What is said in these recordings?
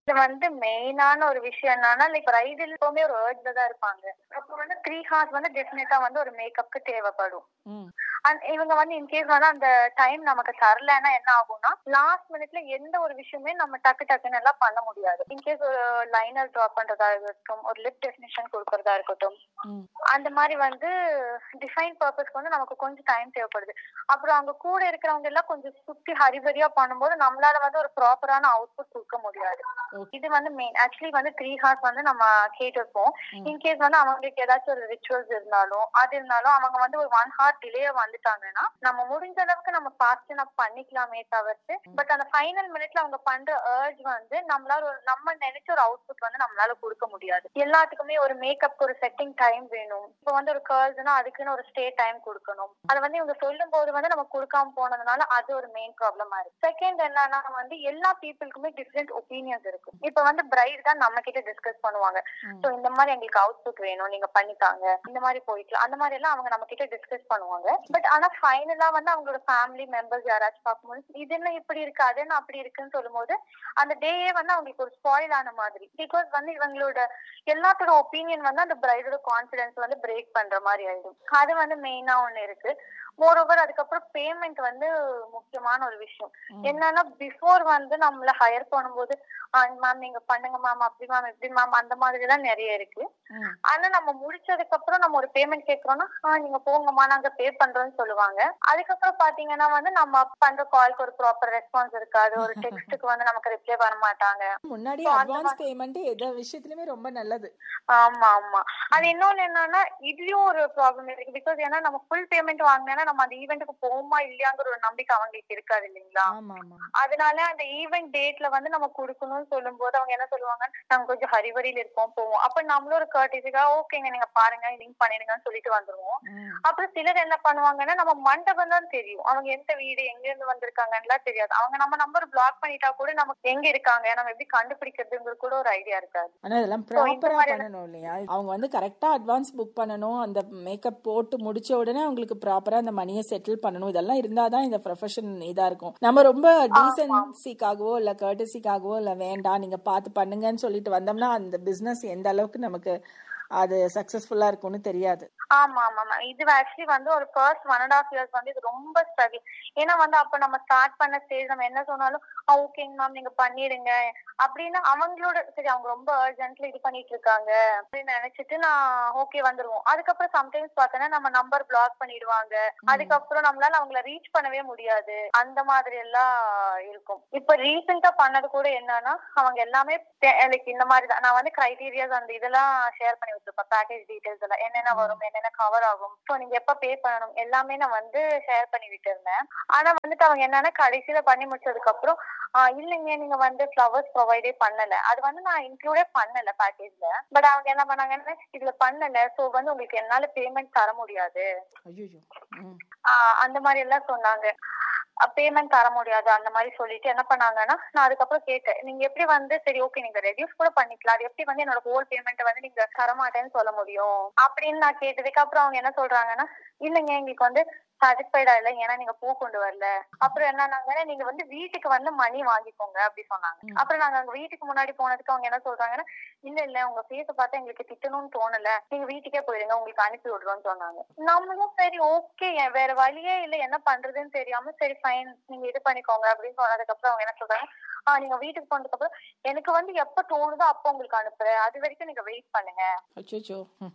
இது வந்து மெயினான ஒரு விஷயம் என்னன்னா லைக் பிரைடல் எப்பவுமே ஒரு ஏர்ஜ்ல தான் இருப்பாங்க அப்போ வந்து த்ரீ ஹார்ஸ் வந்து டெஃபினட்டா வந்து ஒரு மேக்கப்க்கு தேவைப்படும் ம் அண்ட் இவங்க வந்து இன்கேஸ் வந்து அந்த டைம் நமக்கு தரலன்னா என்ன ஆகும்னா லாஸ்ட் மினிட்ல எந்த ஒரு விஷயமே நம்ம டக்கு டக்குன்னு எல்லாம் பண்ண முடியாது இன்கேஸ் ஒரு லைனர் ட்ரா பண்றதா இருக்கட்டும் ஒரு லிப் டெஃபினிஷன் கொடுக்கறதா இருக்கட்டும் ம் அந்த மாதிரி வந்து டிஃபைன் பர்பஸ்க்கு வந்து நமக்கு கொஞ்சம் டைம் தேவைப்படுது அப்புறம் அங்க கூட இருக்கிறவங்க எல்லாம் கொஞ்சம் சுத்தி ஹரிபரியா பண்ணும்போது நம்மளால வந்து ஒரு ப்ராப்பரான அவுட்புட் கொடுக்க முடியாது Okay. இது வந்து மெயின் ஆக்சுவலி வந்து த்ரீ ஹார்ஸ் வந்து நம்ம கேட்டிருப்போம் ம். இன்கேஸ் வந்து அவங்களுக்கு ஏதாச்சும் ஒரு ரிச்சுவல்ஸ் இருந்தாலும் அது இருந்தாலும் அவங்க வந்து ஒரு ஒன் ஹார் டிலே வந்துட்டாங்கன்னா நம்ம முடிஞ்ச அளவுக்கு நம்ம ஃபாஸ்ட் நம்ம பண்ணிக்கலாமே தவிர்த்து பட் அந்த ஃபைனல் மினிட்ல அவங்க பண்ற ஏர்ஜ் வந்து நம்மளால ஒரு நம்ம நினைச்ச ஒரு அவுட்புட் வந்து நம்மளால கொடுக்க முடியாது எல்லாத்துக்குமே ஒரு மேக்கப்க்கு ஒரு செட்டிங் டைம் வேணும் இப்போ வந்து ஒரு கேர்ள்ஸ்னா அதுக்குன்னு ஒரு ஸ்டே டைம் கொடுக்கணும் அதை வந்து இவங்க சொல்லும் போது வந்து நம்ம கொடுக்காம போனதுனால அது ஒரு மெயின் ப்ராப்ளமா இருக்கு செகண்ட் என்னன்னா வந்து எல்லா பீப்புளுக்குமே டிஃப்ரெண்ட் ஒப்பீனியன்ஸ் இருக்கும் இப்போ வந்து பிரைட் தான் நம்ம கிட்ட டிஸ்கஸ் பண்ணுவாங்க ம். சோ இந்த மாதிரி எங்களுக்கு அவுட்புட் வேணும் நீங்க பண்ணித்தாங்க இந்த மாதிரி போயிக்கலாம் அந்த மாதிரி எல்லாம் அவங்க நம்ம கிட்ட டிஸ்கஸ் பண்ணுவாங்க பட் ஆனா ஃபைனலா வந்து அவங்களோட ஃபேமிலி மெம்பர்ஸ் யாராச்சும் பார்க்கும்போது இது என்ன இப்படி இருக்கு அது என்ன அப்படி இருக்குன்னு சொல்லும்போது அந்த டேயே வந்து அவங்களுக்கு ஒரு ஸ்பாயில் ஆன மாதிரி பிகாஸ் வந்து இவங்களோட எல்லாத்தோட ஒப்பீனியன் வந்து அந்த பிரைடோட கான்பிடன்ஸ் வந்து பிரேக் பண்ற மாதிரி ஆயிடும் அது வந்து மெயினா ஒண்ணு இருக்கு மோர் ஓவர் அதுக்கப்புறம் பேமெண்ட் வந்து முக்கியமான ஒரு விஷயம் ம். என்னன்னா பிஃபோர் வந்து நம்மள ஹையர் பண்ணும்போது மேம் நீங்க பண்ணுங்க மேம் அப்படி மேம் இப்படி மேம் அந்த மாதிரி எல்லாம் நிறைய இருக்கு ம் ஆனா நம்ம முடிச்சதுக்கு அப்புறம் நம்ம ஒரு பேமெண்ட் கேக்குறோம்னா ஆ நீங்க போங்கம்மா நாங்க பே பண்றோம்னு சொல்லுவாங்க அதுக்கப்புறம் பாத்தீங்கன்னா வந்து நம்ம பண்ற கால்க்கு ஒரு ப்ராப்பர் ரெஸ்பான்ஸ் இருக்காது ஒரு டெக்ஸ்ட்டுக்கு வந்து நமக்கு ரிப்ளை பண்ண மாட்டாங்க முன்னாடி So, அந்த அட்வான்ஸ் பேமெண்ட் எந்த விஷயத்துலயுமே ரொம்ப நல்லது ஆமா ஆமா அது இன்னொன்னு என்னன்னா இதுலயும் ஒரு ப்ராப்ளம் இருக்கு பிகாஸ் ஏன்னா நம்ம ஃபுல் பேமெண்ட் வாங்கினா நம்ம அந்த ஈவெண்ட்டுக்கு போகுமா இல்லையாங்கிற ஒரு நம்பிக்கை அவங்களுக்கு இருக்காது இல்லைங்களா ஆமா ஆமா அதனால அந்த ஈவெண்ட் டேட்ல வந்து நம்ம கொடுக்கணும்னு சொல்லும்போது அவங்க என்ன சொல்லுவாங்க நாங்க கொஞ்சம் ஹரிவரியில இருப்போம் போவோம் அப்ப நம்மளும் ஒரு கர்டிஸிக்கா ஓகேங்க நீங்க பாருங்க லிங்க் பண்ணிடுங்கன்னு சொல்லிட்டு வந்துருவோம் ம் அப்புறம் சிலர் என்ன பண்ணுவாங்கன்னா நம்ம மண்டபம் தான் தெரியும் அவங்க எந்த வீடு எங்க இருந்து வந்திருக்காங்கன்னு தெரியாது அவங்க நம்ம நம்பர் பிளாக் பண்ணிட்டா கூட நமக்கு எங்க இருக்காங்க நம்ம எப்படி கண்டுபிடிக்கிறதுங்கிறது கூட ஒரு ஐடியா இருக்காது ஆனா இதெல்லாம் இந்த ப்ராப்பரா மாதிரி பண்ணணும் இல்லையா அவங்க வந்து கரெக்டா அட்வான்ஸ் புக் பண்ணணும் அந்த மேக்கப் போட்டு முடிச்ச உடனே அவங்களுக்கு ப்ராப்பரா அந்த மணியை செட்டில் பண்ணணும் இதெல்லாம் இருந்தாதான் இந்த ப்ரொஃபஷன் இதா இருக்கும் நம்ம ரொம்ப டீசன்சிக்காகவோ இல்ல கர்டசிக்காகவோ இல்ல வேண்டாம் நீங்க பார்த்து பண்ணுங்கன்னு சொல்லிட்டு வந்தோம்னா அந்த பிசினஸ் எந்த அளவுக்கு நமக்கு அது சக்சஸ்ஃபுல்லா இருக்கும்னு தெரியாது ஆமா ஆமா ஆமா இது ஆக்சுவலி வந்து ஒரு first one and half years வந்து இது ரொம்ப ஸ்ட்ரகிள் ஏன்னா வந்து அப்ப நம்ம ஸ்டார்ட் பண்ண ஸ்டேஜ் நம்ம என்ன சொன்னாலும் ஓகேங்க மேம் நீங்க பண்ணிடுங்க அப்படின்னு அவங்களோட சரி அவங்க ரொம்ப அர்ஜென்ட்ல இது பண்ணிட்டு இருக்காங்க அப்படின்னு நினைச்சிட்டு நான் ஓகே வந்துருவோம் அதுக்கப்புறம் சம்டைம்ஸ் பார்த்தோன்னா நம்ம நம்பர் பிளாக் பண்ணிடுவாங்க அதுக்கப்புறம் நம்மளால அவங்கள ரீச் பண்ணவே முடியாது அந்த மாதிரி எல்லாம் இருக்கும் இப்ப ரீசெண்டா பண்ணது கூட என்னன்னா அவங்க எல்லாமே லைக் இந்த மாதிரி தான் நான் வந்து கிரைட்டீரியாஸ் அந்த இதெல்லாம் ஷேர் பண்ணி வச்சிருப்பேன் பேக்கேஜ் டீடைல்ஸ் எல்லாம் என்னென்ன வரும் என்னென்ன கவர் ஆகும் ஸோ நீங்க எப்ப பே பண்ணணும் எல்லாமே நான் வந்து ஷேர் பண்ணி விட்டுருந்தேன் ஆனா வந்துட்டு அவங்க என்னன்னா கடைசியில பண்ணி முடிச்சதுக்கு அப்புறம் ஆஹ் இல்லைங்க நீங்க வந்து ஃபிளவர்ஸ் ப்ரொவைடே பண்ணல அது வந்து நான் இன்க்ளூடே பண்ணல பேக்கேஜ்ல பட் அவங்க என்ன பண்ணாங்கன்னா இதுல பண்ணல சோ வந்து உங்களுக்கு என்னால பேமெண்ட் தர முடியாது ஐயோ ம் ஆஹ் அந்த மாதிரி எல்லாம் சொன்னாங்க பேமெண்ட் தர முடியாது அந்த மாதிரி சொல்லிட்டு என்ன பண்ணாங்கன்னா நான் அதுக்கப்புறம் கேட்டேன் நீங்க எப்படி வந்து சரி ஓகே நீங்க ரெடியூஸ் கூட பண்ணிக்கலாம் அது எப்படி வந்து என்னோட ஹோல் பேமெண்ட் வந்து நீங்க தரமாட்டேன்னு சொல்ல முடியும் அப்படின்னு நான் கேட்டதுக்கு அப்புறம் அவங்க என்ன சொல்றாங்கன்னா இல்லைங்க எங்களுக்கு வந்து சாட்டிஸ்ஃபைடா இல்ல ஏன்னா நீங்க பூ கொண்டு வரல அப்புறம் என்னன்னாங்கன்னா நீங்க வந்து வீட்டுக்கு வந்து மணி வாங்கிக்கோங்க அப்படி சொன்னாங்க அப்புறம் நாங்க அங்க வீட்டுக்கு முன்னாடி போனதுக்கு அவங்க என்ன சொல்றாங்கன்னா இல்ல இல்ல உங்க ஃபேஸ பார்த்தா எங்களுக்கு திட்டணும்னு தோணல நீங்க வீட்டுக்கே போயிருங்க உங்களுக்கு அனுப்பி விடுறோம்னு சொன்னாங்க நம்மளும் சரி ஓகே வேற வழியே இல்ல என்ன பண்றதுன்னு தெரியாம சரி ஃபைன் நீங்க இது பண்ணிக்கோங்க அப்படின்னு சொன்னதுக்கு அப்புறம் அவங்க என்ன சொல்றாங்க ஆஹ் நீங்க வீட்டுக்கு போனதுக்கு அப்புறம் எனக்கு வந்து எப்ப தோணுதோ அப்ப உங்களுக்கு அனுப்புறேன் அது வரைக்கும் நீங்க வெயிட் பண்ணுங்க அச்சோ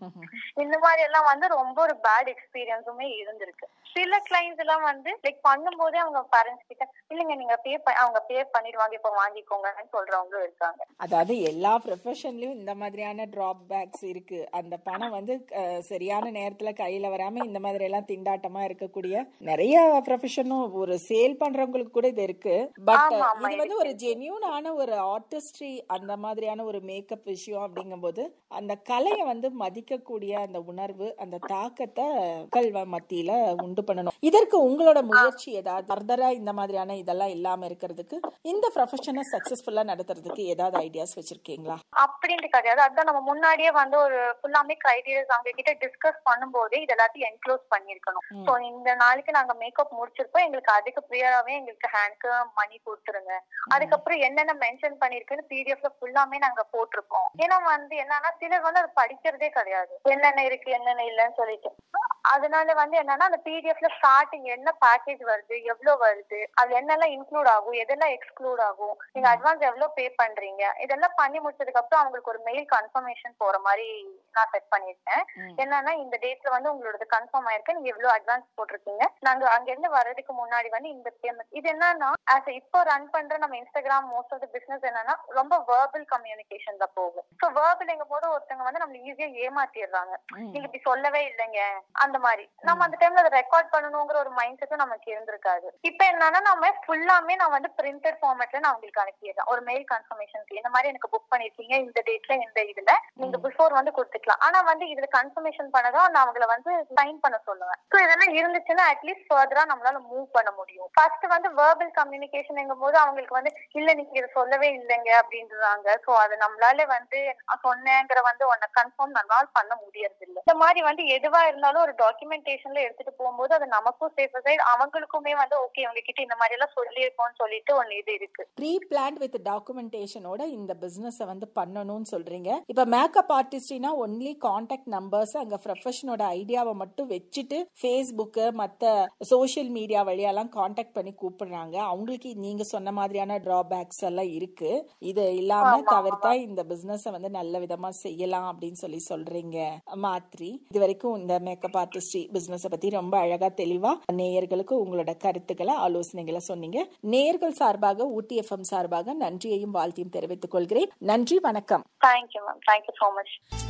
இந்த மாதிரி எல்லாம் வந்து ரொம்ப ஒரு பேட் எக்ஸ்பீரியன்ஸுமே இருந்திருக்கு சில கிளைண்ட்ஸ் எல்லாம் வந்து லைக் பண்ணும்போதே அவங்க பேரண்ட்ஸ் கிட்ட இல்லைங்க நீங்க பே அவங்க பே பண்ணிடுவாங்க இப்ப வாங்கிக்கோங்கன்னு சொல்றவங்களும் இருக்காங்க அதாவது எல்லா ப்ரொஃபஷன்லயும் இந்த மாதிரியான டிராப் பேக்ஸ் இருக்கு அந்த பணம் வந்து அஹ், சரியான நேரத்துல கையில வராம இந்த மாதிரி எல்லாம் திண்டாட்டமா இருக்கக்கூடிய நிறைய ப்ரொஃபஷனும் ஒரு சேல் பண்றவங்களுக்கு கூட இது இருக்கு பட் ஆமா, ஆமா, இது வந்து ஒரு ஜென்யூனான ஒரு ஆர்டிஸ்ட்ரி அந்த மாதிரியான ஒரு மேக்கப் விஷயம் அப்படிங்கும்போது அந்த கலையை வந்து மதிக்கக்கூடிய அந்த உணர்வு அந்த தாக்கத்தை மக்கள் வ- மத்தியில உண்டு பண்ணணும் இதற்கு உங்களோட முயற்சி ஏதாவது ஃபர்தரா இந்த மாதிரியான இதெல்லாம் இல்லாம இருக்கிறதுக்கு இந்த ப்ரொஃபஷனை சக்சஸ்ஃபுல்லா நடத்துறதுக்கு ஏதாவது ஐடியாஸ் வச்சிருக்கீங்களா அப்படின்ட்டு கிடையாது அதான் நம்ம முன்னாடியே வந்து ஒரு ஃபுல்லாமே கிரைட்டீரியாஸ் அவங்க கிட்ட டிஸ்கஸ் பண்ணும்போதே இது எல்லாத்தையும் என்க்ளோஸ் பண்ணிருக்கணும் ம். சோ இந்த நாளைக்கு நாங்க மேக்கப் முடிச்சிருப்போம் எங்களுக்கு அது அதுக்கு ப்ரியராவே எங்களுக்கு ஹேண்ட்க்கு மணி கொடுத்துருங்க அதுக்கப்புறம் என்னென்ன மென்ஷன் பண்ணிருக்குன்னு பிடிஎஃப்ல ஃபுல்லாமே நாங்க போட்டிருக்கோம் ஏன்னா வந்து என்னன்னா சிலர் வந்து அது படிக்கிறதே கிடையாது என்னென்ன இருக்கு என்னென்ன இல்லைன்னு சொல்லிட்டு அதனால வந்து என்னன்னா அந்த பிடிஎஃப்ல ஸ்டார்டிங் என்ன பேக்கேஜ் வருது எவ்வளவு வருது அதுல என்னெல்லாம் இன்க்ளூட் ஆகும் எதெல்லாம் எக்ஸ்க்ளூட் ஆகும் நீங்க அட்வான்ஸ் எவ்வளவு பே பண்றீங்க இதெல்லாம் பண்ணி முடிச்சதுக்கு அப்புறம் அவங்களுக்கு ஒரு மெயில் கன்ஃபர்மேஷன் போற மாதிரி நான் செட் பண்ணிருக்கேன் என்னன்னா இந்த டேட்ல வந்து உங்களோட கன்ஃபார்ம் ஆயிருக்கு நீங்க எவ்வளவு அட்வான்ஸ் போட்டிருக்கீங்க நாங்க அங்க இருந்து வர்றதுக்கு முன்னாடி வந்து இந்த பேமெண்ட் இது என்னன்னா ஆஸ் இப்போ ரன் பண்ற நம்ம Instagram most of the business என்னன்னா ரொம்ப வேர்பல் கம்யூனிகேஷன்ல போகும் ஸோ வேர்பல்ங்கும் போது ஒருத்தவங்க வந்து நம்ம ஈஸியா ஏமாத்திடுறாங்க நீங்க இப்படி சொல்லவே இல்லைங்க அந்த மாதிரி நம்ம அந்த டைம்ல அதை ரெக்கார்ட் பண்ணணுங்கிற ஒரு மைண்ட் செட்டும் நமக்கு இருந்திருக்காது இப்ப என்னன்னா நம்ம ஃபுல்லாமே நான் வந்து பிரிண்டட் ஃபார்மேட்ல நான் உங்களுக்கு அனுப்பிடுறேன் ஒரு மெயில் கன்ஃபர்மேஷனுக்கு இந்த மாதிரி எனக்கு புக் பண்ணிருக்கீங்க இந்த டேட்ல இந்த இதுல நீங்க பிஃபோர் வந்து கொடுத்துக்கலாம் ஆனா வந்து இதுல கன்ஃபர்மேஷன் பண்ணதும் நான் அவங்கள வந்து சைன் பண்ண சொல்லுவேன் ஸோ இதெல்லாம் இருந்துச்சுன்னா அட்லீஸ்ட் ஃபர்தரா நம்மளால மூவ் பண்ண முடியும் ஃபர்ஸ்ட் வந்து வேர்பல் கம்யூனிகேஷன் போது அவங்களுக்கு வந்து இல்ல நீங்க இதை சொல்லவே இல்லைங்க அப்படின்றாங்க ஸோ அது நம்மளால வந்து நான் சொன்னேங்கிற வந்து உன்னை கன்ஃபார்ம் நம்மளால பண்ண முடியறது இல்லை இந்த மாதிரி வந்து எதுவா இருந்தாலும் ஒரு டாக்குமெண்டேஷன்ல எடுத்துட்டு போகும்போது அது நமக்கும் சேஃப் சைட் அவங்களுக்குமே வந்து ஓகே இவங்க கிட்ட இந்த மாதிரி எல்லாம் சொல்லியிருக்கோம்னு சொல்லிட்டு ஒன்னு இது இருக்கு ப்ரீ பிளான் வித் டாக்குமெண்டேஷனோட இந்த பிசினஸ் வந்து பண்ணணும்னு சொல்றீங்க இப்ப மேக்கப் ஆர்டிஸ்ட்னா ஒன்லி கான்டாக்ட் நம்பர்ஸ் அங்க ப்ரொஃபஷனோட ஐடியாவை மட்டும் வச்சுட்டு ஃபேஸ்புக் மத்த சோஷியல் மீடியா வழியெல்லாம் கான்டாக்ட் பண்ணி கூப்பிடுறாங்க அவங்களுக்கு நீங்க சொன்ன மாதிரியான டிராபேக்ஸ் எல்லாம் இருக்கு இது இல்லாம தவிர்த்தா இந்த பிசினஸ் வந்து நல்ல விதமா செய்யலாம் அப்படின்னு சொல்லி சொல்றீங்க மாத்ரி இது வரைக்கும் இந்த மேக்கப் ஆர்டிஸ்ட் பிசினஸ் பத்தி ரொம்ப அழகா தெளிவா நேயர்களுக்கு உங்களோட கருத்துக்களை ஆலோசனைகளை சொன்னீங்க நேயர்கள் சார்பாக ஊட்டி எஃப்எம் சார்பாக நன்றியையும் வாழ்த்தையும் தெரிவித்துக் கொள்கிறேன் நன்றி வணக்கம் thank you ma'am thank you so much